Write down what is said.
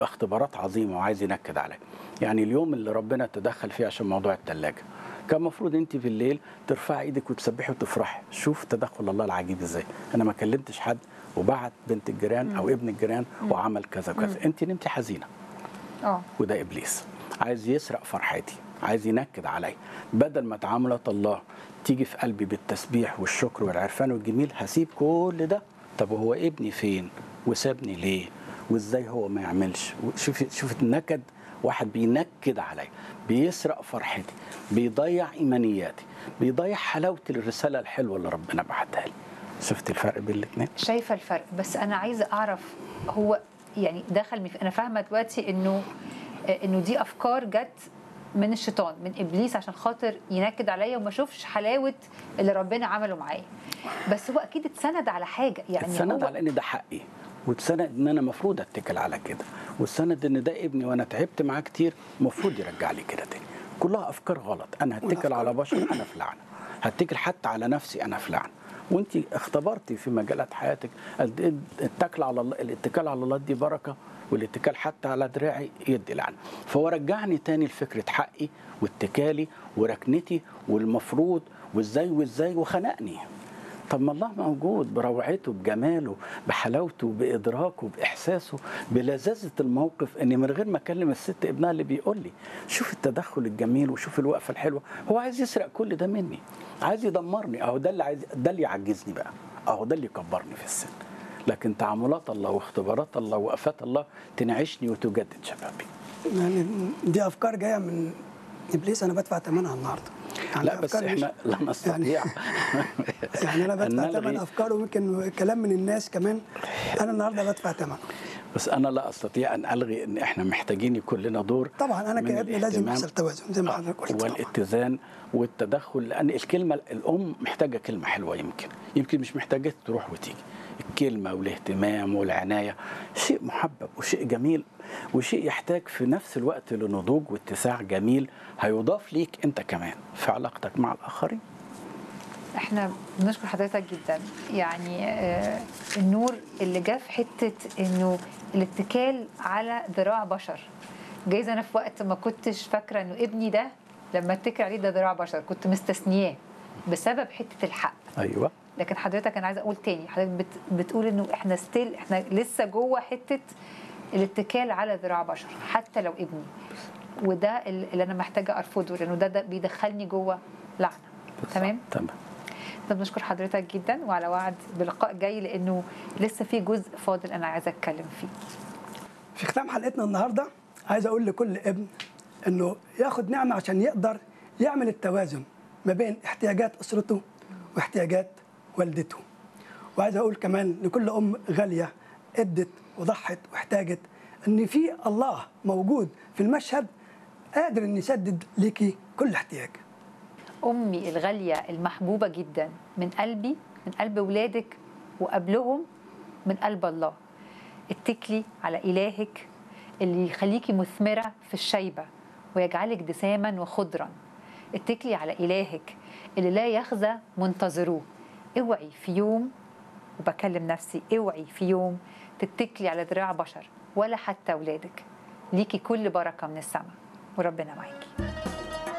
اختبارات عظيمه وعايز ينكد عليا يعني اليوم اللي ربنا تدخل فيه عشان موضوع الثلاجه كان المفروض انت في الليل ترفعي ايدك وتسبحي وتفرحي شوف تدخل الله العجيب ازاي انا ما كلمتش حد وبعت بنت الجيران او ابن الجيران وعمل كذا وكذا انت نمتي حزينه اه وده ابليس عايز يسرق فرحتي عايز ينكد عليا بدل ما تعاملات الله تيجي في قلبي بالتسبيح والشكر والعرفان والجميل هسيب كل ده طب وهو ابني فين وسابني ليه وازاي هو ما يعملش شوف شوف النكد واحد بينكد عليا بيسرق فرحتي بيضيع ايمانياتي بيضيع حلاوه الرساله الحلوه اللي ربنا بعتها لي شفت الفرق بين الاثنين شايفه الفرق بس انا عايزه اعرف هو يعني دخل مف... انا فاهمه دلوقتي انه انه دي افكار جت من الشيطان من ابليس عشان خاطر ينكد عليا وما اشوفش حلاوه اللي ربنا عمله معايا بس هو اكيد اتسند على حاجه يعني اتسند هو على ان ده حقي واتسند ان انا المفروض اتكل على كده واتسند ان ده ابني وانا تعبت معاه كتير المفروض يرجع لي كده تاني كلها افكار غلط انا هتكل على بشر انا في لعنه هتكل حتى على نفسي انا في لعنه وانت اختبرتي في مجالات حياتك قد ايه الاتكال على الله الاتكال على الله دي بركه والاتكال حتى على دراعي يدي لعنه فهو رجعني تاني لفكره حقي واتكالي وركنتي والمفروض وازاي وازاي وخنقني طب ما الله موجود بروعته بجماله بحلاوته بادراكه باحساسه بلذاذه الموقف اني من غير ما اكلم الست ابنها اللي بيقول لي شوف التدخل الجميل وشوف الوقفه الحلوه هو عايز يسرق كل ده مني عايز يدمرني اهو ده اللي عايز ده اللي يعجزني بقى اهو ده اللي يكبرني في السن لكن تعاملات الله واختبارات الله وقفات الله تنعشني وتجدد شبابي يعني دي افكار جايه من ابليس انا بدفع ثمنها النهارده يعني لا بس أفكار مش- احنا لا نستطيع يعني انا بدفع أن ثمن نلغي- افكار وممكن كلام من الناس كمان انا النهارده بدفع ثمن بس انا لا استطيع ان الغي ان احنا محتاجين يكون لنا دور طبعا انا من كابن لازم الاهتمام يحصل توازن زي ما حضرتك قلت طبعا والاتزان والتدخل لان الكلمه الام محتاجه كلمه حلوه يمكن يمكن مش محتاجه تروح وتيجي الكلمه والاهتمام والعنايه شيء محبب وشيء جميل وشيء يحتاج في نفس الوقت لنضوج واتساع جميل هيضاف ليك انت كمان في علاقتك مع الاخرين احنا بنشكر حضرتك جدا يعني آه، النور اللي جه في حته انه الاتكال على ذراع بشر جايز انا في وقت ما كنتش فاكره انه ابني ده لما اتكل عليه ده ذراع بشر كنت مستثنياه بسبب حته الحق ايوه لكن حضرتك انا عايزه اقول تاني حضرتك بت بتقول انه احنا ستيل احنا لسه جوه حته الاتكال على ذراع بشر حتى لو ابني وده اللي انا محتاجه ارفضه لانه ده, ده بيدخلني جوه لعنه تمام تمام طب بنشكر حضرتك جدا وعلى وعد بلقاء جاي لانه لسه في جزء فاضل انا عايزه اتكلم فيه في ختام حلقتنا النهارده عايز اقول لكل ابن انه ياخد نعمه عشان يقدر يعمل التوازن ما بين احتياجات اسرته واحتياجات والدته وعايز اقول كمان لكل ام غاليه ادت وضحت واحتاجت ان في الله موجود في المشهد قادر ان يسدد ليكي كل احتياج امي الغاليه المحبوبه جدا من قلبي من قلب ولادك وقبلهم من قلب الله اتكلي على الهك اللي يخليكي مثمره في الشيبه ويجعلك دساما وخضرا اتكلي على الهك اللي لا يخزى منتظروه اوعي في يوم وبكلم نفسي اوعي في يوم تتكلي على ذراع بشر ولا حتى اولادك ليكي كل بركه من السماء وربنا معاكي